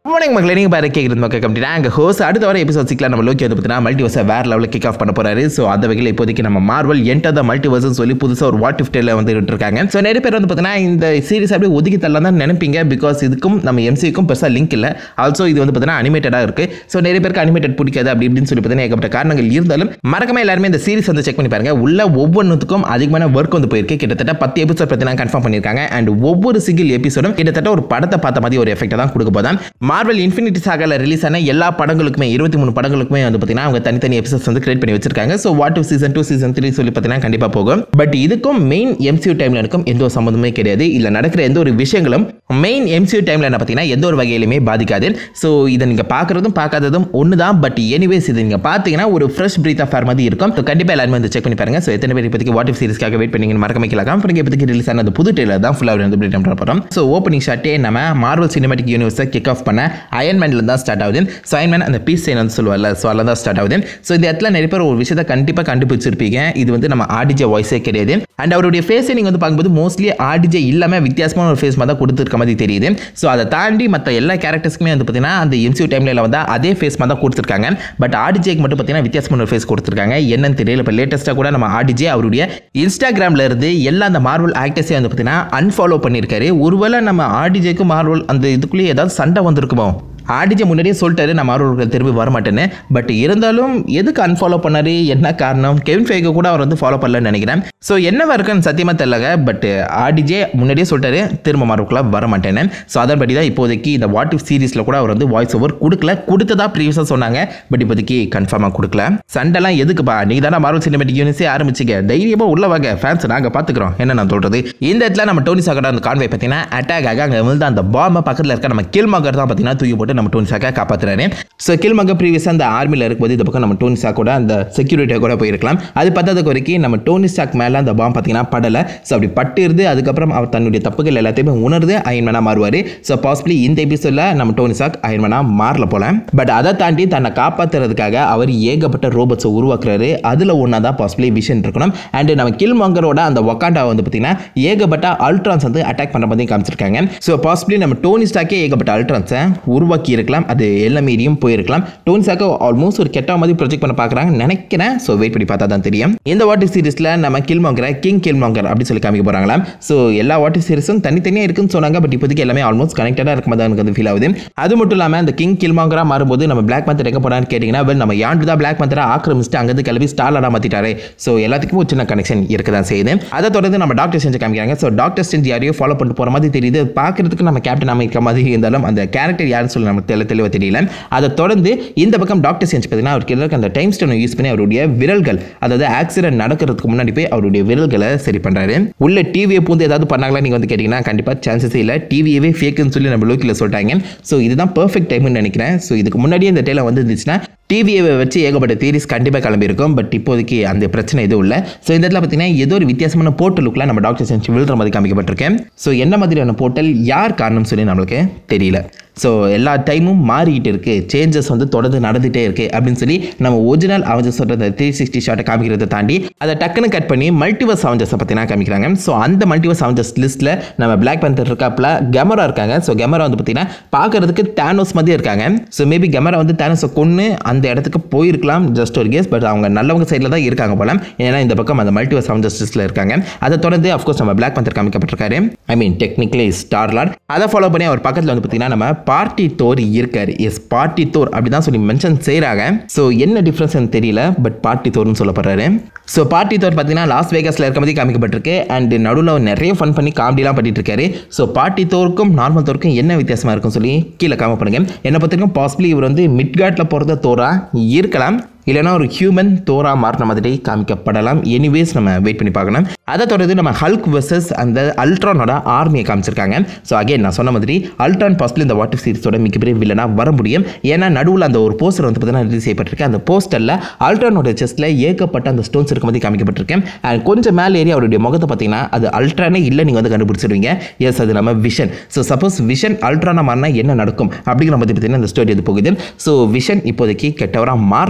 morning மக்களே நீங்கள் பாரு கேட்குறது மக்கள் கம்பெனி அங்கே ஹோஸ் அடுத்த வர எபிசோட் சிக்ல நம்ம லோக்கி வந்து பார்த்தீங்கன்னா மல்டிவர்ஸை வேற லெவலில் கிக் ஆஃப் பண்ண போறாரு ஸோ அந்த வகையில் இப்போதைக்கு நம்ம மார்வல் என்டர் த மல்டிவர்ஸ்னு சொல்லி புதுசாக ஒரு வாட் இஃப் டேல வந்து இருக்காங்க ஸோ நிறைய பேர் வந்து பார்த்தீங்கன்னா இந்த சீரிஸ் அப்படியே ஒதுக்கி தள்ளலாம் தான் நினைப்பீங்க பிகாஸ் இதுக்கும் நம்ம எம்சிக்கும் பெருசாக லிங்க் இல்லை ஆல்சோ இது வந்து பார்த்தீங்கன்னா அனிமேட்டடாக இருக்கு ஸோ நிறைய பேருக்கு அனிமேட்டட் பிடிக்காது அப்படி இப்படின்னு சொல்லி பார்த்தீங்கன்னா ஏகப்பட்ட காரணங்கள் இருந்தாலும் மறக்காம எல்லாருமே இந்த சீரிஸ் வந்து செக் பண்ணி பாருங்க உள்ள ஒவ்வொன்றுத்துக்கும் அதிகமான ஒர்க் வந்து போயிருக்கு கிட்டத்தட்ட பத்து எபிசோட் பார்த்தீங்கன்னா கன்ஃபார்ம் பண்ணியிருக்காங்க அண்ட் ஒவ்வொரு சிங்கிள் எபிசோடும் கிட்டத்தட்ட ஒரு படத்தை பார்த்த மாதிரி ஒரு எஃபெக்ட் தான் கொடுக்க போதான் மார்வல் இன்ஃபினிட்டி சாகால ரிலீஸ் ஆன எல்லா படங்களுக்குமே இருபத்தி மூணு படங்களுக்குமே வந்து பார்த்தீங்கன்னா அவங்க தனித்தனி எபிசோட்ஸ் வந்து கிரியேட் பண்ணி வச்சிருக்காங்க so what two season two season three சொல்லி பார்த்தீங்கன்னா கண்டிப்பாக போகும் பட் இதுக்கும் மெயின் எம்சியூ டைம்ல இருக்கும் எந்த ஒரு சம்மந்தமே கிடையாது இல்லை நடக்கிற எந்த ஒரு விஷயங்களும் மெயின் எம்சியூ டைம்ல என்ன பார்த்தீங்கன்னா எந்த ஒரு வகையிலுமே பாதிக்காது ஸோ இதை நீங்கள் பார்க்குறதும் பார்க்காததும் ஒன்று தான் பட் எனிவேஸ் இது நீங்கள் பார்த்தீங்கன்னா ஒரு ஃப்ரெஷ் பிரீத் ஆஃப் மாதிரி இருக்கும் ஸோ கண்டிப்பாக எல்லாருமே வந்து செக் பண்ணி பாருங்க ஸோ எத்தனை பேர் இப்போதைக்கு வாட் இஃப் சீரிஸ்க்காக வெயிட் பண்ணீங்கன்னு மறக்க வைக்கலாம் அப்புறம் இப்போதைக்கு ரிலீஸ் ஆன அந்த புது டெய்லர் தான் ஃபுல்லாக வந்து பிரீட் பண்ண போகிறோம் ஸோ ஓப்பனிங் ஷாட்டே நம்ம மார்வல் சினிமாட்டிக் யூனிவர்ஸை கிக் ஆஃப் பண்ண அயன்மேன்ல தான் ஸ்டார்ட் ஆகுது ஸோ அயன்மேன் அந்த பீஸ் சைன் வந்து சொல்லுவார்ல ஸோ அதில் தான் ஸ்டார்ட் ஆகுது ஸோ இந்த இடத்துல நிறைய பேர் ஒரு விஷயத்தை கண்டிப்பாக கண்டுபிடிச்சிருப்பீங்க இது வந்து நம்ம ஆர்டிஜே வாய்ஸே கிடையாது அண்ட் அவருடைய ஃபேஸை நீங்கள் வந்து பார்க்கும்போது மோஸ்ட்லி ஆர்டிஜே இல்லாமல் வித்தியாசமான ஒரு ஃபேஸ் மாதிரி தான் கொடுத்துருக்க மாதிரி தெரியுது ஸோ அதை தாண்டி மற்ற எல்லா கேரக்டர்ஸ்க்குமே வந்து பார்த்தீங்கன்னா அந்த எம்சியூ டைமில் வந்து அதே ஃபேஸ் மாதிரி தான் கொடுத்துருக்காங்க பட் ஆர்டிஜேக்கு மட்டும் பார்த்தீங்கன்னா வித்தியாசமான ஒரு ஃபேஸ் கொடுத்துருக்காங்க என்னன்னு தெரியல இப்போ லேட்டஸ்ட்டாக கூட நம்ம ஆர்டிஜே அவருடைய இன்ஸ்டாகிராமில் இருந்து எல்லா அந்த மார்வல் ஆக்டர்ஸையும் வந்து பார்த்தீங்கன்னா அன்ஃபாலோ பண்ணியிருக்காரு ஒருவேளை நம்ம ஆர்டிஜேக்கும் மார்வல் அந்த இதுக்குள்ளேயே ஏதாவது சண்டை வந்திருக்குமோ ஆடிஜே முன்னாடியே சொல்லிட்டாரு நான் மார்வல் திரும்பி வரமாட்டேன்னு பட் இருந்தாலும் எதுக்கு அன்ஃபாலோ பண்ணாரு என்ன காரணம் கெவின் ஃபேக்கு கூட அவர் வந்து ஃபாலோ பண்ணலன்னு நினைக்கிறேன் ஸோ என்னவா இருக்குன்னு சத்தியமாக தெரியலங்க பட் ஆடிஜே முன்னாடியே சொல்லிட்டாரு திரும்ப மார்வல்குள்ள வரமாட்டேன்னு ஸோ அதன்படி தான் இப்போதைக்கு இந்த வாட் இஃப் சீரிஸில் கூட அவர் வந்து வாய்ஸ் ஓவர் கொடுக்கல கொடுத்ததா ப்ரீவியஸாக சொன்னாங்க பட் இப்போதைக்கு கன்ஃபார்மாக கொடுக்கல சண்டைலாம் எதுக்குப்பா நீ தானே மார்வல் சினிமேட்டிக் யூனிஸே ஆரம்பிச்சிக்க தைரியமாக உள்ள வாங்க ஃபேன்ஸ் நாங்கள் பார்த்துக்குறோம் என்ன நான் சொல்கிறது இந்த இடத்துல நம்ம டோனி சாக்கோட அந்த கான்வே பார்த்தீங்கன்னா அட்டாக் ஆக அங்கே வந்து அந்த பாம்பை பக்கத்தில் இருக்க நம்ம கில்மாகர் தான் பார்த்தீங்கன்னா தூக்கி போட்டு நம்ம டோனி சாக்கா காப்பாற்றுறாரு ஸோ கில்மாகர் ப்ரீவியஸாக அந்த ஆர்மியில் இருக்கும்போது இந்த பக்கம் நம்ம டோனி சாக்கோட அந்த செக்யூரிட்டியாக கூட போயிருக்கலாம் அது பத்தாததுக்கு வரைக்கும் நம்ம டோனி சாக் மேலே அந்த பாம்பு பார்த்தீங்கன்னா படலை ஸோ அப்படி பட்டிருது அதுக்கப்புறம் அவர் தன்னுடைய தப்புகள் எல்லாத்தையுமே உணர்ந்து அயன்மேனாக மாறுவார் ஸோ பாசிபிளி இந்த எபிசோடில் நம்ம டோனி சாக் அயன்மேனாக மாறல போல பட் அதை தாண்டி தன்னை காப்பாற்றுறதுக்காக அவர் ஏகப்பட்ட ரோபோட்ஸை உருவாக்குறாரு அதில் ஒன்றா தான் பாசிபிளி விஷன் இருக்கணும் அண்ட் நம்ம கில்மாங்கரோட அந்த ஒக்காண்டா வந்து பார்த்தீங்கன்னா ஏகப்பட்ட அல்ட்ரான்ஸ் வந்து அட்டாக் பண்ணுற மாதிரி காமிச்சிருக்காங்க ஸோ பாசிபிளி நம்ம டோனி ஸ்டாக்கே ஏகப்பட்ட அல்ட்ரான்ஸை உருவாக்கி இருக்கலாம் அது எல்லா மீறியும் போயிருக்கலாம் டோனி ஸ்டாக்கை ஆல்மோஸ்ட் ஒரு கெட்ட மாதிரி ப்ரொஜெக்ட் பண்ண பார்க்குறாங்க நினைக்கிறேன் ஸோ வெயிட் பண்ணி பார்த்தா தான் தெரியும் இந்த வாட்டர் சீரிஸில் நம்ம கில்மாங்கரை கிங் கில்மாங்கர் அப்படின்னு சொல்லி காமிக்க போகிறாங்களாம் ஸோ எல்லா வாட்டர் சீரிஸும் தனித்தனியாக இருக்குன்னு சொன்னாங்க பட் இப்போதைக்கு எல்லாமே ஆல்மோஸ்ட் கனெக்டடாக இருக்க மாதிரி தான் எனக்கு வந்து ஃபீல் ஆகுது அது மட்டும் இல்லாமல் அந்த கிங் கில்மாங்கரா மாறும்போது நம்ம பிளாக் மந்தர் எங்கே போனான்னு கேட்டிங்கன்னா well, நம்ம யாண்டு தான் பிளாக் மந்தரை ஆக்கிரமிச்சுட்டு அங்கேருந்து கிளம்பி ஸ்டார்லாடாக மாற்றிட்டாரு ஸோ எல்லாத்துக்கும் ஒரு சின்ன கனெக்ஷன் இருக்க தான் செய்யுது அதை தொடர்ந்து நம்ம டாக்டர் செஞ்சு காமிக்கிறாங்க ஸோ டாக்டர் செஞ்சு யாரையோ ஃபாலோ பண்ணிட்டு போகிற மாதிரி தெரியுது அது பார்க்கறதுக்கு நம்ம கேப்டன் அமைக்க மாதிரி இருந்தாலும் அந்த கேரக்டர் யாருன்னு சொல்லி நமக்கு தெளிவ தெளிவாக தெரியல அதை தொடர்ந்து இந்த பக்கம் டாக்டர் செஞ்சு பார்த்தீங்கன்னா அவருக்கு இருக்க அந்த டைம் ஸ்டோனை யூஸ் பண்ணி அவருடைய விரல்கள் அதாவது ஆக்சிடென்ட் நடக்கிறதுக்கு முன்னாடி போய் அவருடைய விரல்களை சரி பண்ணுறாரு உள்ள டிவியை பூந்து ஏதாவது பண்ணாங்களா நீங்கள் வந்து கேட்டிங்கன்னா கண்டிப்பாக சான்சஸ் இல்லை டிவியவே ஃபேக்குன்னு சொல்லி நம்ம லோக்கில் சொல்லிட்டாங்க ஸோ இதுதான் பர்ஃபெக்ட் டைம்னு நினைக்கிறேன் ஸோ இதுக்கு முன்னாடியே இந்த டேல வந்து இருந்துச்சுன்னா டிவியை வச்சு ஏகப்பட்ட தீரிஸ் கண்டிப்பாக கிளம்பியிருக்கும் பட் இப்போதைக்கு அந்த பிரச்சனை எதுவும் இல்லை ஸோ இந்த இடத்துல பார்த்தீங்கன்னா ஏதோ ஒரு வித்தியாசமான போர்ட்டலுக்குலாம் நம்ம டாக்டர் செஞ்சு விழுற மாதிரி காமிக்கப்பட்டிருக்கேன் ஸோ என்ன மாதிரியான போர்ட்டல் யார் காரணம் சொல்லி நம்மளுக்கு தெரியல ஸோ எல்லா டைமும் மாறிக்கிட்டு இருக்கு சேஞ்சஸ் வந்து தொடர்ந்து நடந்துகிட்டே இருக்கு அப்படின்னு சொல்லி நம்ம ஒரிஜினல் அவஞ்சஸ் சொல்கிற த்ரீ சிக்ஸ்டி ஷாட்டை காமிக்கிறத தாண்டி அதை டக்குன்னு கட் பண்ணி மல்டிவர்ஸ் அவஞ்சஸை பார்த்தீங்கன்னா காமிக்கிறாங்க ஸோ அந்த மல்டிவர்ஸ் அவஞ்சஸ் லிஸ்ட்டில் நம்ம பிளாக் பேந்தர் இருக்காப்புல கெமரா இருக்காங்க ஸோ கெமரா வந்து பார்த்தீங்கன்னா பார்க்கறதுக்கு தேனோஸ் மாதிரியே இருக்காங்க ஸோ மேபி கெமரா வந்து தேனோஸை கொன்று அந்த இடத்துக்கு போயிருக்கலாம் ஜஸ்ட் ஒரு கேஸ் பட் அவங்க நல்லவங்க சைடில் தான் இருக்காங்க போல ஏன்னா இந்த பக்கம் அந்த மல்டிவர்ஸ் அவஞ்சஸ் லிஸ்ட்டில் இருக்காங்க அதை தொடர்ந்து அஃப்கோர்ஸ் நம்ம பிளாக் பேந்தர் காமிக்கப்பட்டிருக்காரு ஐ மீன் டெக்னிக்கலி ஸ்டார்லாட் அதை ஃபாலோ பண்ணி அவர் பக்கத்தில் வந்து பார்த்தீங்கன்னா நம்ம பார்ட்டி தோர் இருக்காரு எஸ் பார்ட்டி தோர் அப்படி தான் சொல்லி மென்ஷன் செய்கிறாங்க ஸோ என்ன டிஃப்ரென்ஸ் தெரியல பட் பார்ட்டி தோர்னு சொல்லப்படுறாரு ஸோ பார்ட்டி தோர் பார்த்தீங்கன்னா லாஸ் வேகாஸில் இருக்க மாதிரி காமிக்கப்பட்டிருக்கு அண்ட் நடுவில் அவர் நிறைய ஃபன் பண்ணி காமெடிலாம் பண்ணிட்டு இருக்காரு ஸோ பார்ட்டி தோருக்கும் நார்மல் தோருக்கும் என்ன வித்தியாசமாக இருக்கும்னு சொல்லி கீழே காம பண்ணுங்க என்னை பொறுத்தவரைக்கும் பாசிபிளி இவர் வந்து மிட்காட்டில் போகிறத தோரா இருக்கலாம் இல்லைனா ஒரு ஹியூமன் தோரா மாறின மாதிரி காமிக்கப்படலாம் எனிவேஸ் நம்ம வெயிட் பண்ணி பார்க்கணும் அதை தொடர்ந்து நம்ம ஹல்க் வர்சஸ் அந்த அல்ட்ரானோட ஆர்மியை காமிச்சிருக்காங்க ஸோ அகைன் நான் சொன்ன மாதிரி அல்ட்ரான் பாசிபிள் இந்த வாட்டர் சீரிஸோட மிகப்பெரிய வில்லனாக வர முடியும் ஏன்னா நடுவில் அந்த ஒரு போஸ்டர் வந்து பார்த்தீங்கன்னா ரிலீஸ் செய்யப்பட்டிருக்கு அந்த போஸ்டரில் அல்ட்ரானோட செஸ்ட்டில் ஏகப்பட்ட அந்த ஸ்டோன்ஸ் இருக்க மாதிரி காமிக்கப்பட்டிருக்கேன் அண்ட் கொஞ்சம் மேலே ஏறி அவருடைய முகத்தை பார்த்தீங்கன்னா அது அல்ட்ரானே இல்லை நீங்கள் வந்து கண்டுபிடிச்சிருவீங்க எஸ் அது நம்ம விஷன் ஸோ சப்போஸ் விஷன் அல்ட்ரானா மாறினா என்ன நடக்கும் அப்படிங்கிற மாதிரி பார்த்தீங்கன்னா இந்த ஸ்டோரி இது போகுது ஸோ விஷன் இப்போதைக்கு கெட்டவராக மாறுற மாதிரி தான்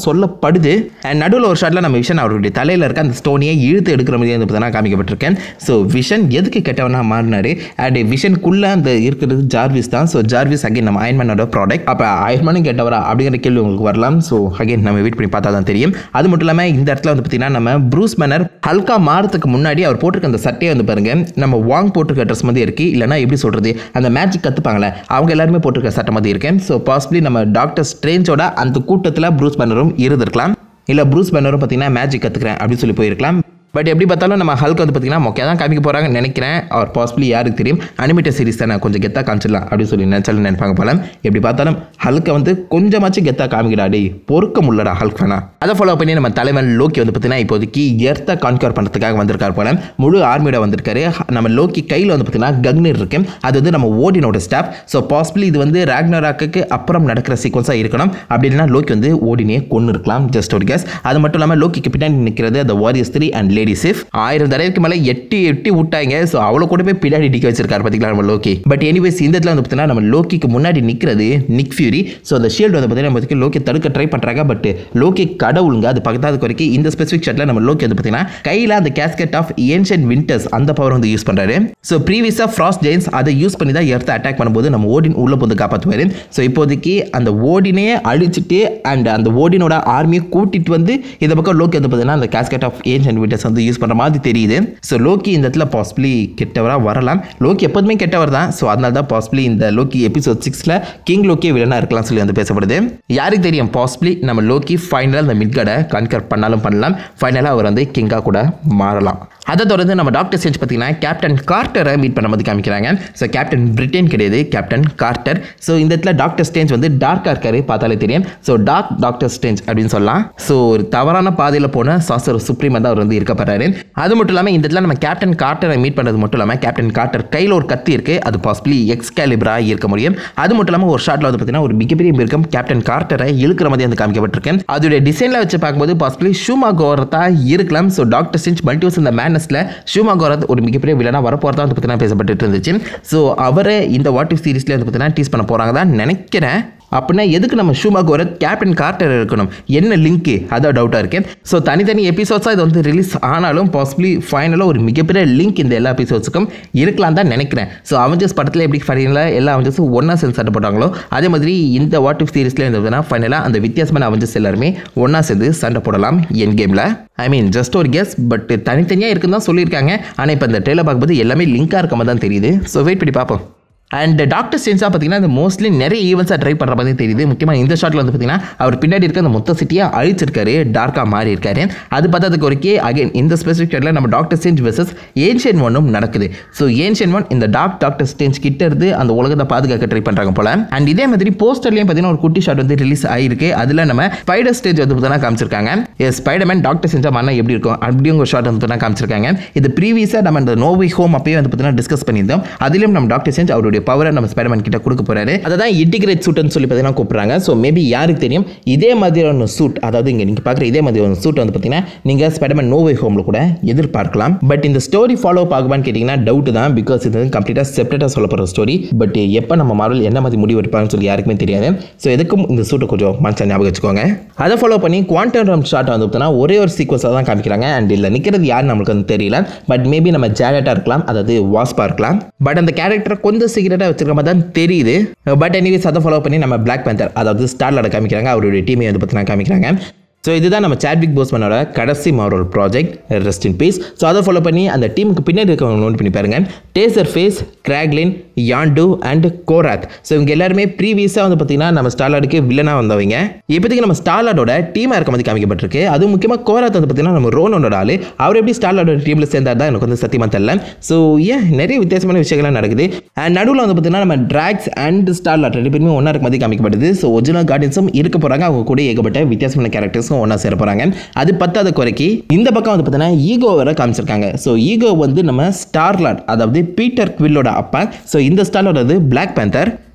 சொல்லப்படுது அண்ட் நடுவில் ஒரு ஷாட்டில் நம்ம விஷன் அவருடைய தலையில் இருக்க அந்த ஸ்டோனியை இழுத்து எடுக்கிற மாதிரி வந்து பார்த்தீங்கன்னா காமிக்கப்பட்டிருக்கேன் ஸோ விஷன் எதுக்கு கெட்டவனா மாறினாரு அண்ட் விஷனுக்குள்ளே அந்த இருக்கிறது ஜார்விஸ் தான் ஸோ ஜார்விஸ் அகைன் நம்ம அயன்மேனோட ப்ராடக்ட் அப்போ அயன்மேனும் கெட்டவரா அப்படிங்கிற கேள்வி உங்களுக்கு வரலாம் ஸோ அகைன் நம்ம வெயிட் பண்ணி பார்த்தா தான் தெரியும் அது மட்டும் இல்லாமல் இந்த இடத்துல வந்து பார்த்தீங்கன்னா நம்ம ப்ரூஸ் மேனர் ஹல்கா மாறதுக்கு முன்னாடி அவர் போட்டிருக்க அந்த சட்டையை வந்து பாருங்க நம்ம வாங் போட்டிருக்க ட்ரெஸ் மாதிரி இருக்கு இல்லைனா எப்படி சொல்றது அந்த மேஜிக் கற்றுப்பாங்களே அவங்க எல்லாருமே போட்டிருக்க சட்டை மாதிரி இருக்கேன் ஸோ பாசிபிளி நம்ம டாக்டர் ஸ்ட்ரேஞ்சோட அந்த கூட்டத்தில் ப்ரூஸ் பேனரும் இருந்திருக்கலாம் இல்லை ப்ரூஸ் பேனரும் பார்த்தீங்கன்னா மேஜிக் கற்றுக்கிறேன் அப்படின்னு சொல்லி போயிருக்கலாம் பட் எப்படி பார்த்தாலும் நம்ம ஹல்க் வந்து பார்த்தீங்கன்னா மொக்கையாக தான் காமிக்க போகிறாங்கன்னு நினைக்கிறேன் அவர் பாசிபிளி யாருக்கு தெரியும் அனிமேட்டட் சீரிஸ் தானே கொஞ்சம் கெத்தாக காமிச்சிடலாம் அப்படின்னு சொல்லி நினச்சாலும் நினைப்பாங்க போல எப்படி பார்த்தாலும் ஹல்கை வந்து கொஞ்சமாச்சும் கெத்தாக காமிக்கிறா டேய் பொறுக்க முடியலடா ஹல்க் வேணா அதை ஃபாலோ பண்ணி நம்ம தலைவன் லோக்கி வந்து பார்த்தீங்கன்னா இப்போதைக்கு எர்த்தை கான்கர் பண்ணுறதுக்காக வந்திருக்கார் போல முழு ஆர்மியோட வந்திருக்காரு நம்ம லோக்கி கையில் வந்து பார்த்தீங்கன்னா கக்னிர் இருக்கு அது வந்து நம்ம ஓடினோட ஸ்டாப் ஸோ பாசிபிளி இது வந்து ராக்னராக்கு அப்புறம் நடக்கிற சீக்வன்ஸாக இருக்கணும் அப்படின்னா லோக்கி வந்து ஓடினே கொண்டு இருக்கலாம் ஜஸ்ட் ஒரு கேஸ் அது மட்டும் இல்லாமல் லோக்கிக்கு பின்னாடி நிற்கிறது அந்த Warriors Three and Lady Sif ஆயிரம் தடவைக்கு மேலே எட்டி எட்டி விட்டாங்க ஸோ அவ்வளோ கூட போய் பின்னாடி நிற்க வச்சிருக்காரு பார்த்தீங்களா நம்ம லோக்கி பட் எனிவேஸ் இந்த இடத்துல வந்து பார்த்தீங்கன்னா நம்ம லோக்கிக்கு முன்னாடி நிற்கிறது நிக் ஃபியூரி ஸோ அந்த ஷீல்டு வந்து பார்த்தீங்கன்னா நம்ம லோக்கி தடுக்க ட்ரை பண்ணுறாங்க பட் லோக்கி கடவுளுங்க அது பக்கத்தாது வரைக்கும் இந்த ஸ்பெசிஃபிக் ஷாட்டில் நம்ம லோக்கி வந்து பார்த்தீங்கன்னா கையில் அந்த கேஸ்கெட் ஆஃப் ஏன்ஷியன் விண்டர்ஸ் அந்த பவர் வந்து யூஸ் பண்ணுறாரு ஸோ ப்ரீவியஸாக ஃப்ராஸ்ட் ஜெயின்ஸ் அதை யூஸ் பண்ணி தான் எர்த்தை அட்டாக் பண்ணும்போது நம்ம ஓடின் உள்ள வந்து காப்பாற்றுவார் ஸோ இப்போதைக்கு அந்த ஓடினே அழிச்சிட்டு அண்ட் அந்த ஓடினோட ஆர்மியை கூட்டிட்டு வந்து இந்த பக்கம் லோக்கி வந்து பார்த்தீங்கன்னா அந்த கேஸ்கெட் ஆஃப் ஏன்ஷியன் விண்டர்ஸ் வந்து யூஸ் பண்ணுற மாதிரி தெரியுது ஸோ லோக்கி இந்த இடத்துல பாசிபிளி கெட்டவராக வரலாம் லோக்கி எப்போதுமே கெட்டவர் தான் ஸோ அதனால தான் பாசிபிளி இந்த லோக்கி எபிசோட் சிக்ஸில் கிங் லோக்கி வில்லனாக இருக்கலாம் சொல்லி வந்து பேசப்படுது யாருக்கு தெரியும் பாசிபிளி நம்ம லோக்கி ஃபைனலாக இந்த மிட்கடை கன்கர் பண்ணாலும் பண்ணலாம் ஃபைனலாக அவர் வந்து கிங்காக கூட மாறலாம் அதை தொடர்ந்து நம்ம டாக்டர் ஸ்டேஞ்ச் பார்த்தீங்கன்னா கேப்டன் கார்ட்டரை மீட் பண்ண மாதிரி காமிக்கிறாங்க ஸோ கேப்டன் பிரிட்டன் கிடையாது கேப்டன் கார்ட்டர் ஸோ இந்த இடத்துல டாக்டர் ஸ்டேஞ்ச் வந்து டார்க்காக இருக்காரு பார்த்தாலே தெரியும் ஸோ டார்க் டாக்டர் ஸ்டேஞ்ச் அப்படின்னு சொல்லலாம் ஸோ ஒரு தவறான பாதையில் போன சாசர் சுப்ரீமாக தான் அவர் வந்து இருக்கப்படுறாரு அது மட்டும் இல்லாமல் இந்த இடத்துல நம்ம கேப்டன் கார்ட்டரை மீட் பண்ணுறது மட்டும் இல்லாமல் கேப்டன் கார்ட்டர் கையில் ஒரு கத்தி இருக்குது அது பாசிபிளி எக்ஸ்கேலிபராக இருக்க முடியும் அது மட்டும் இல்லாமல் ஒரு ஷாட்டில் வந்து பார்த்தீங்கன்னா ஒரு மிகப்பெரிய மிருகம் கேப்டன் கார்ட்டரை இழுக்கிற மாதிரி வந்து காமிக்கப்பட்டிருக்கேன் அதோடைய டிசைனில் வச்சு பார்க்கும்போது பாசிபிளி ஷூமா கோரத்தா இருக்கலாம் ஸோ டாக்டர் ஸ்டேஞ்ச் மல்டிவர்ஸ் இந்த மேனஸில் ஷூமா கோரத் ஒரு மிகப்பெரிய வில்லனாக வரப்போகிறதா வந்து பார்த்தீங்கன்னா பேசப்பட்டு இருந்துச்சு ஸோ அவரை இந்த வாட் இஃப் சீரிஸ்லேயே வந்து பார்த்தீங்கன்னா டீஸ் பண்ண போகிறாங்க தான் நினைக்கிறேன் அப்படின்னா எதுக்கு நம்ம ஷூமா கோரத் கேப்டன் கார்ட்டர் இருக்கணும் என்ன லிங்க்கு அதான் டவுட்டாக இருக்கேன் ஸோ தனித்தனி எபிசோட்ஸாக இது வந்து ரிலீஸ் ஆனாலும் பாசிபிளி ஃபைனலாக ஒரு மிகப்பெரிய லிங்க் இந்த எல்லா எபிசோட்ஸுக்கும் இருக்கலாம் தான் நினைக்கிறேன் ஸோ அவஞ்சர்ஸ் படத்தில் எப்படி ஃபைனலாக எல்லா அவஞ்சர்ஸும் ஒன்றா சேர்ந்து சண்டை போட்டாங்களோ அதே மாதிரி இந்த வாட் இஃப் சீரிஸில் இருந்ததுன்னா ஃபைனலாக அந்த வித்தியாசமான அவஞ்சர்ஸ் எல்லாருமே ஒன்றா சேர்ந்து சண்டை போடலாம் என் கேமில் ஐ மீன் ஜஸ்ட் ஒரு கெஸ் பட் தனித்தனியாக இருக்குன்னு தான் சொல்லியிருக்காங்க ஆனால் இப்போ இந்த ட்ரெயிலர் பார்க்கும்போது எல்லாமே லிங்காக இருக்க மாதிரி தான் தெரியுது ஸோ வெயிட் பண்ணி பார்ப்போம் அண்ட் டாக்டர் ஸ்டேன்ஸாக பார்த்தீங்கன்னா இந்த மோஸ்ட்லி நிறைய ஈவெண்ட்ஸாக ட்ரை பண்ணுற மாதிரி தெரியுது முக்கியமாக இந்த ஷாட்டில் வந்து பார்த்தீங்கன்னா அவர் பின்னாடி இருக்க அந்த மொத்த சிட்டியை அழிச்சிருக்காரு டார்க்காக மாறி இருக்காரு அது பார்த்ததுக்கு ஒருக்கே அகைன் இந்த ஸ்பெசிஃபிக் ஷாட்டில் நம்ம டாக்டர் ஸ்டேஞ்ச் வெர்சஸ் ஏன்ஷியன் ஒன்னும் நடக்குது ஸோ ஏன்ஷியன் ஒன் இந்த டாக் டாக்டர் ஸ்டேஞ்ச் கிட்ட இருந்து அந்த உலகத்தை பாதுகாக்க ட்ரை பண்ணுறாங்க போல அண்ட் இதே மாதிரி போஸ்டர்லையும் பார்த்தீங்கன்னா ஒரு குட்டி ஷாட் வந்து ரிலீஸ் ஆயிருக்கு அதில் நம்ம ஸ்பைடர் ஸ்டேஜ் வந்து பார்த்தீங்கன்னா காமிச்சிருக்காங்க எஸ் ஸ்பைடர்மேன் டாக்டர் செஞ்சால் மண்ணா எப்படி இருக்கும் அப்படியும் ஒரு ஷாட் வந்து பார்த்தீங்கன்னா காமிச்சிருக்காங்க இது ப்ரீவியஸாக நம்ம இந்த நோவி ஹோம் அப்பயே வந்து பார்த்தீங்கன்னா டிஸ்கஸ் பண்ணியிருந்தோம் அதிலும் நம்ம டாக்டர் செஞ்ச் அவருடைய பவரை நம்ம ஸ்பைடர்மேன் கிட்ட கொடுக்க போறாரு அதை தான் இன்டிகிரேட் சூட்னு சொல்லி பார்த்தீங்கன்னா கூப்பிட்றாங்க ஸோ மேபி யாருக்கு தெரியும் இதே மாதிரியான சூட் அதாவது இங்கே நீங்கள் பார்க்குற இதே மாதிரியான சூட் வந்து பார்த்தீங்கன்னா நீங்கள் ஸ்பைடர்மேன் நோவே ஹோமில் கூட எதிர்பார்க்கலாம் பட் இந்த ஸ்டோரி ஃபாலோ ஆகுமான்னு கேட்டிங்கன்னா டவுட் தான் பிகாஸ் இது வந்து கம்ப்ளீட்டாக செப்பரேட்டாக சொல்ல போகிற ஸ்டோரி பட் எப்போ நம்ம மார்வல் என்ன மாதிரி முடிவு எடுப்பாங்கன்னு சொல்லி யாருக்குமே தெரியாது ஸோ எதுக்கும் இந்த சூட்டை கொஞ்சம் மனசா ஞாபகம் வச்சுக்கோங்க அதை ஃபாலோ பண்ணி குவான்டம் ரம் ஷாட் வந்து பார்த்தீங்கன்னா ஒரே ஒரு சீக்வன்ஸாக தான் காமிக்கிறாங்க அண்ட் இல்லை நிற்கிறது யார் நம்மளுக்கு வந்து தெரியல பட் மேபி நம்ம ஜேனட்டாக இருக்கலாம் அதாவது வாஸ்பா இருக்கலாம் பட் அந்த கேரக்டரை கொஞ்சம் சீக்கிரட்டாக வச்சிருக்க மாதிரி தான் தெரியுது பட் எனிவேஸ் அதை ஃபாலோ பண்ணி நம்ம பிளாக் பேந்தர் அதாவது ஸ்டார்லோட காமிக்கிறாங்க அவருடைய டீமை வந்து பார்த்தீங்கன்னா காமிக்கிறாங்க ஸோ இதுதான் நம்ம சாட்விக் போஸ்மனோட கடைசி Marvel project rest in peace so அதை ஃபாலோ பண்ணி அந்த டீமுக்கு பின்னாடி இருக்கவங்க நோட் பண்ணி பாருங்க Taserface Kraglin Yondu and Korath so இவங்க எல்லாருமே ப்ரீவியஸாக வந்து பார்த்தீங்கன்னா நம்ம ஸ்டார்லாடுக்கு வில்லனாக வந்தவங்க இப்போதைக்கு நம்ம ஸ்டார்லாடோட டீமாக இருக்க மாதிரி காமிக்கப்பட்டிருக்கு அதுவும் முக்கியமாக கோராத் வந்து பார்த்தீங்கன்னா நம்ம ரோனோட ஆள் அவர் எப்படி ஸ்டார்லாடோட டீமில் சேர்ந்தார் தான் எனக்கு வந்து சத்தியமாக தெரியல ஸோ ஏன் நிறைய வித்தியாசமான விஷயங்கள்லாம் நடக்குது அண்ட் நடுவில் வந்து பார்த்தீங்கன்னா நம்ம ட்ராக்ஸ் அண்ட் ஸ்டார்லாட் ரெண்டு பேருமே ஒன்றா இருக்க மாதிரி காமிக்கப்படுது ஸோ ஒரிஜினல் கார்டன்ஸும் இருக்க போகிறாங்க அவங்க கூட ஏகப்பட்ட வித்தியாசமான கேரக்டர்ஸும் ஒன்றா சேர போகிறாங்க அது பத்தாத குறைக்கு இந்த பக்கம் வந்து பார்த்தீங்கன்னா ஈகோ வேற காமிச்சிருக்காங்க ஸோ ஈகோ வந்து நம்ம ஸ்டார்லாட் அதாவது பீட்டர் குவில்லோட அப்பா ஸோ இந்த ஸ்டார்லோட பிளாக் பேந்தர்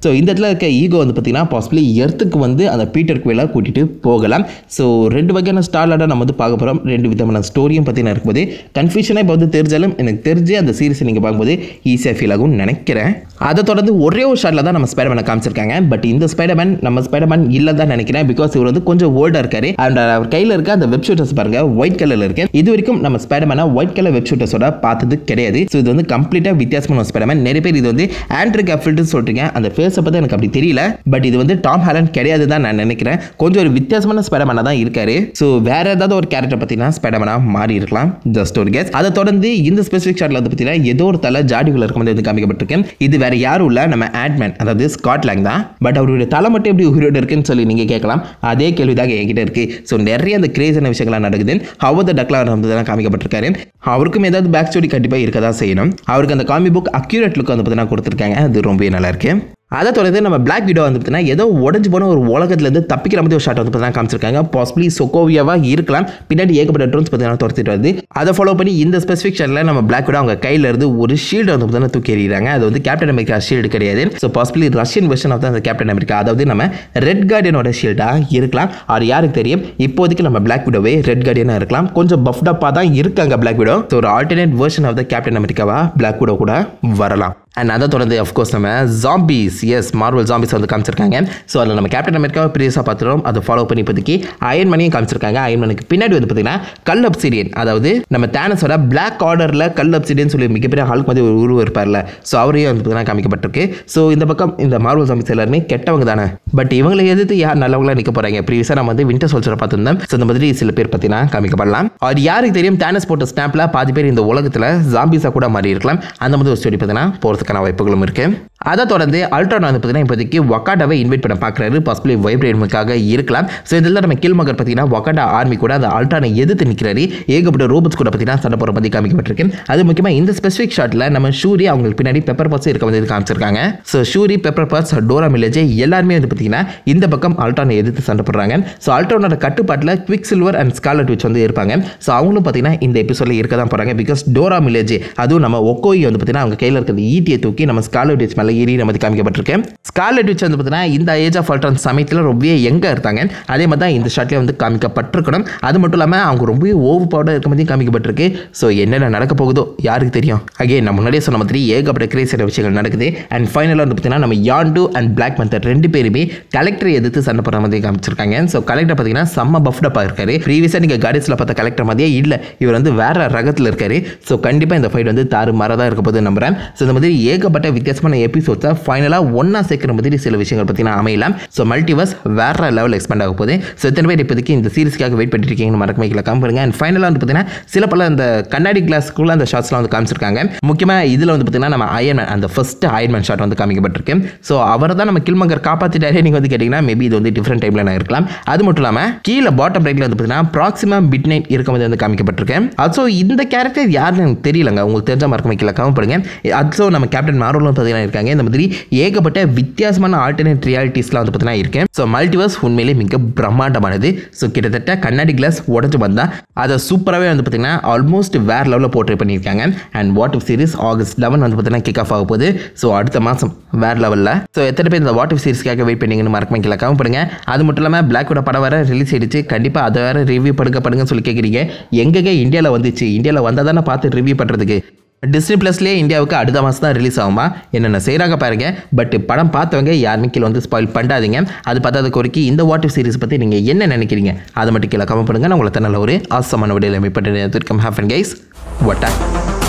ஸோ இந்த இடத்துல இருக்க ஈகோ வந்து பார்த்தீங்கன்னா பாசிபிளி எர்த்துக்கு வந்து அந்த பீட்டர் குவேலாக கூட்டிகிட்டு போகலாம் ஸோ ரெண்டு வகையான ஸ்டார்லாக நம்ம வந்து பார்க்க போகிறோம் ரெண்டு விதமான ஸ்டோரியும் பார்த்தீங்கன்னா இருக்கும்போது கன்ஃபியூஷனாக இப்போ வந்து தெரிஞ்சாலும் எனக்கு தெரிஞ்சு அந்த சீரிஸை நீங்கள் பார்க்கும்போது ஈஸியாக ஃபீல் ஆகும்னு நினைக்கிறேன் அதை தொடர்ந்து ஒரே ஒரு ஷாட்டில் தான் நம்ம ஸ்பைடர்மேனை காமிச்சிருக்காங்க பட் இந்த ஸ்பைடர்மேன் நம்ம ஸ்பைடர்மேன் இல்லை தான் நினைக்கிறேன் பிகாஸ் இவர் வந்து கொஞ்சம் ஓல்டாக இருக்காரு அண்ட் அவர் கையில் இருக்க அந்த வெப் ஷூட்டர்ஸ் பாருங்க ஒயிட் கலரில் இருக்கு இது வரைக்கும் நம்ம ஸ்பைடர்மேனை ஒயிட் கலர் வெப் ஷூட்டர்ஸோட பார்த்தது கிடையாது ஸோ இது வந்து கம்ப்ளீட்டாக வித்தியாசமான ஸ்பைடர்மேன் நிறைய பேர் இது வந்து ஆண்ட்ரிக் அஃபில்ட்னு சொல்றீங்க அந்த ஃபேஸை பற்றி எனக்கு அப்படி தெரியல பட் இது வந்து டாம் ஹாலண்ட் கிடையாது தான் நான் நினைக்கிறேன் கொஞ்சம் ஒரு வித்தியாசமான ஸ்பைடர்மேனாக தான் இருக்காரு ஸோ வேற ஏதாவது ஒரு கேரக்டர் பார்த்தீங்கன்னா ஸ்பைடர்மேனாக மாறி இருக்கலாம் ஜஸ்ட் ஒரு கேஸ் அதை தொடர்ந்து இந்த ஸ்பெசிஃபிக் ஷாட்ல வந்து பார்த்தீங்கன்னா ஏதோ ஒரு தலை ஜாடிக்குள்ள இருக்கும் வந்து காமிக்கப்பட்டிருக்கு இது வேற யாரும் இல்லை நம்ம ஆட்மேன் அதாவது ஸ்காட்லாண்ட் தான் பட் அவருடைய தலை மட்டும் எப்படி உயிரோடு இருக்குன்னு சொல்லி நீங்கள் கேட்கலாம் அதே கேள்விதாக என்கிட்ட இருக்கு ஸோ நிறைய அந்த கிரேஸான விஷயங்கள்லாம் நடக்குது ஹவர் த டக்லா வந்து காமிக்கப்பட்டிருக்காரு அவருக்கும் ஏதாவது பேக் ஸ்டோரி கண்டிப்பாக இருக்க தான் செய்யணும் அவருக்கு அந்த காமி புக் அக்யூரேட் லுக் வந்து பார்த்தீங்கன்னா கொடுத்துருக்காங்க அது ரொம்பவே நல்லா இருக்கு அதை தொடர்ந்து நம்ம பிளாக் வீடியோ வந்து பார்த்தீங்கன்னா ஏதோ உடஞ்சு போன ஒரு உலகத்துலேருந்து தப்பிக்கிற மாதிரி ஒரு ஷாட் வந்து பார்த்தீங்கன்னா காமிச்சிருக்காங்க பாசிபிளி சொக்கோவியாவாக இருக்கலாம் பின்னாடி ஏகப்பட்ட ட்ரோன்ஸ் பார்த்தீங்கன்னா துரத்திட்டு வருது அதை ஃபாலோ பண்ணி இந்த ஸ்பெசிஃபிக் ஷாட்டில் நம்ம பிளாக் வீடியோ அவங்க கையில் இருந்து ஒரு ஷீல்டு வந்து பார்த்தீங்கன்னா தூக்கி எறிகிறாங்க அது வந்து கேப்டன் அமெரிக்கா ஷீல்டு கிடையாது so possibly Russian version of தான் அந்த கேப்டன் அமெரிக்கா அதாவது நம்ம ரெட் கார்டியனோட ஷீல்டாக இருக்கலாம் அது யாருக்கு தெரியும் இப்போதைக்கு நம்ம பிளாக் விடோவே ரெட் கார்டியனாக இருக்கலாம் கொஞ்சம் பஃப்டப்பாக தான் இருக்காங்க பிளாக் விடோ ஸோ ஒரு alternate version of the Captain அமெரிக்காவா பிளாக் விடோ கூட வரலாம் அண்ட் அதை தொடர்ந்து அஃப்கோர்ஸ் நம்ம ஜாம்பிஸ் எஸ் மார்வல் ஜாம்பிஸ் வந்து காமிச்சிருக்காங்க ஸோ அதில் நம்ம கேப்டன் அமெரிக்காவை ப்ரீஸாக பார்த்துருவோம் அதை ஃபாலோ பண்ணி இப்போதைக்கு அயன் மணியும் காமிச்சிருக்காங்க அயன் மணிக்கு பின்னாடி வந்து பார்த்தீங்கன்னா கல் அப்சிடியன் அதாவது நம்ம தேனஸோட பிளாக் ஆர்டரில் கல் அப்சிடியன் சொல்லி மிகப்பெரிய ஹால்க் மாதிரி ஒரு உருவம் இருப்பார்ல ஸோ அவரையும் வந்து பார்த்தீங்கன்னா காமிக்கப்பட்டிருக்கு ஸோ இந்த பக்கம் இந்த மார்வல் ஜாம்பிஸ் எல்லாருமே கெட்டவங்க தானே பட் இவங்களை எதிர்த்து யார் நல்லவங்களா நிற்க போகிறாங்க ப்ரீவியஸாக நம்ம வந்து வின்டர் சோல்சரை பார்த்துருந்தோம் ஸோ இந்த மாதிரி சில பேர் பார்த்தீங்கன்னா காமிக்கப்படலாம் அது யாருக்கு தெரியும் தேனஸ் போட்ட ஸ்னாப்பில் பாதி பேர் இந்த உலகத்தில் ஜாம்பிஸாக கூட மாறி இருக்கலாம் அந்த மாதிரி ஒரு ஸ்டோரி பார்த்தீங்கன்னா போகிறதுக்கான வாய்ப்புகளும் இருக்குது அதை தொடர்ந்து அல்ட்ரான் வந்து பார்த்தீங்கன்னா இப்போதைக்கு வக்காடாவை இன்வைட் பண்ண பார்க்குறாரு பாசிபிளி வைப்ரேட்முக்காக இருக்கலாம் ஸோ இதில் நம்ம கில்மகர் பார்த்தீங்கன்னா வக்காடா ஆர்மி கூட அந்த அல்ட்ரானை எதிர்த்து நிற்கிறாரு ஏகப்பட்ட ரோபோட்ஸ் கூட பார்த்தீங்கன்னா சண்டை போகிற பற்றி காமிக்கப்பட்டிருக்கு அது முக்கியமாக இந்த ஸ்பெசிஃபிக் ஷாட்டில் நம்ம ஷூரி அவங்களுக்கு பின்னாடி பெப்பர் பாட்ஸ் இருக்க வந்து காமிச்சிருக்காங்க so Shuri Pepper Potts Dora Milaje எல்லாருமே வந்து பார்த்தீங்கன்னா இந்த பக்கம் அல்ட்ரானை எதிர்த்து சண்டை போடுறாங்க ஸோ அல்ட்ரானோட கட்டுப்பாட்டில் Quicksilver and Scarlet Witch வந்து இருப்பாங்க ஸோ அவங்களும் பார்த்தீங்கன்னா இந்த எபிசோடில் இருக்க தான் போகிறாங்க பிகாஸ் டோரா மில்லேஜ் அதுவும் நம்ம ஒக்கோய் வந்து பார்த்தீங்கன்னா அவங்க கையில் இருக்கிற ஈட்டியை தூக்கி நம்ம ஸ்காலட் விச் மேலே ஏறி நம்ம காமிக்கப்பட்டிருக்கு ஸ்காலட் விச் வந்து பார்த்தீங்கன்னா இந்த ஏஜ் ஆஃப் அல்ட்ரான் சமயத்தில் ரொம்பவே எங்கே இருந்தாங்க அதே மாதிரி தான் இந்த ஷாட்லேயே வந்து காமிக்கப்பட்டிருக்கணும் அது மட்டும் இல்லாமல் அவங்க ரொம்பவே ஓவர் பவர்டாக இருக்க மாதிரி காமிக்கப்பட்டிருக்கு ஸோ என்னென்ன நடக்க போகுதோ யாருக்கு தெரியும் அகே நான் முன்னாடியே சொன்ன மாதிரி ஏகப்பட்ட கிரேசியான விஷயங்கள் நடக்குது அண்ட் ஃபைனலாக வந்து பார்த்தீங்கன்னா நம்ம யாண்டு அண்ட் பிளாக் மந்தர் ரெண்டு பேருமே கலெக்டரை எதிர்த்து சண்டை போடுற மாதிரி காமிச்சிருக்காங்க ஸோ கலெக்டர் பார்த்தீங்கன்னா செம்ம பஃப்டப்பாக இருக்காரு ப்ரீவியஸாக நீங்கள் கார்டிஸில் பார்த்த கலெக்டர் மாதிரியே இல்லை இவர் வந்து வேற ரகத்தில் இருக்காரு ஸோ கண்டிப்பாக இந்த ஃபைட் வந்து தாறு தான் இருக்க போது நம்புறேன் ஸோ இந்த மாதிரி ஏகப்பட்ட வித்தியாசமான எபிசோட்ஸை ஃபைனலாக ஒன்றா சேர்க்குற மாதிரி சில விஷயங்கள் பார்த்தீங்கன்னா அமையலாம் ஸோ மல்டிவர்ஸ் வேற லெவல் எக்ஸ்பேண்ட் ஆக போகுது ஸோ எத்தனை பேர் இப்போதைக்கு இந்த சீரிஸ்க்காக வெயிட் பண்ணிட்டு இருக்கீங்கன்னு மறக்க வைக்கல காமிப்பாருங்க அண்ட் ஃபைனலாக வந்து பார்த்தீங்கன்னா சில பல அந்த கண்ணாடி கிளாஸ்க்குள்ள அந்த ஷாட்ஸ்லாம் வந்து காமிச்சிருக்காங்க முக்கியமாக இதில் வந்து பார்த்தீங்கன்னா நம்ம அயன்மேன் அந்த ஃபர்ஸ்ட் அயன்மேன் ஷாட் வந்து காமிக்கப்பட்டிருக்கு ஸோ அவரை தான் நம்ம கில்மங்கர் காப்பாற்றிட்டாரே நீங்கள் வந்து கேட்டிங்கன்னா மேபி இது வந்து டிஃப்ரெண்ட் டைமில் நான் இருக்கலாம் அது மட்டும் இல்லாமல் கீழே பாட்டம் ரைட்டில் வந்து பார்த்தீங்கன்னா ப்ராக்சிமா மிட் நைட் இருக்க மாதிரி வந்து காமிக்கப்பட்டிருக்கேன் அது இந்த கேரக்டர் யாருன்னு எனக்கு தெரியலங்க உங்களுக்கு தெரிஞ்ச மறக்க வைக்கல காமப்படுங்க அது நம்ம கேப்டன் மாரோலும் பார்த்தீங்கன்னா இருக்காங்க இந்த மாதிரி ஏகப்பட்ட வித்தியாசமான ஆல்டர்னேட் ரியாலிட்டிஸ்லாம் வந்து பார்த்தீங்கன்னா இருக்கேன் ஸோ மல்டிவர்ஸ் உண்மையிலே மிக பிரம்மாண்டமானது ஸோ கிட்டத்தட்ட கண்ணாடி கிளாஸ் உடஞ்சு வந்தால் அதை சூப்பராகவே வந்து பார்த்தீங்கன்னா ஆல்மோஸ்ட் வேறு லெவலில் போர்ட்ரே பண்ணியிருக்காங்க and What If series August eleven வந்து பார்த்தீங்கன்னா கிக் ஆஃப் ஆக போகுது ஸோ அடுத்த மாதம் வேறு லெவலில் ஸோ எத்தனை பேர் இந்த வாட் இஃப் சீரிஸ்க்காக வெயிட் பண்ணீங்கன்னு மறக்க வைக்கல காமப்படுங்க அது மட்டும் இல்லாமல் பிளாக்கோட படம் வேறு ரிலீஸ் ஆயிடுச்சு கண்டிப்பாக அதை வேறு ரிவ்யூ படுங்க படுங்கன்னு சொல்லி கேட்குறீங்க எங்கெங்கே இந்தியாவில் வந்துச்சு இந்தியாவில் வந்தால் தானே பார்த்து ரிவ்யூ பண்ணுறதுக்கு டிஸ்னி ப்ளஸ்லேயே இந்தியாவுக்கு அடுத்த மாதம் தான் ரிலீஸ் ஆகுமா என்னென்ன செய்கிறாங்க பாருங்க பட் படம் பார்த்தவங்க யாருமே கீழே வந்து ஸ்பாயில் பண்ணாதீங்க அது பார்த்தாத குறைக்கி இந்த வாட்டர் சீரிஸ் பற்றி நீங்கள் என்ன நினைக்கிறீங்க அதை மட்டும் கீழே கமெண்ட் பண்ணுங்க நான் உங்களை நல்ல ஒரு ஆசமான விடையில் மீட் பண்ணுறேன் ஹேஃப் அண்ட் கைஸ் வட்டா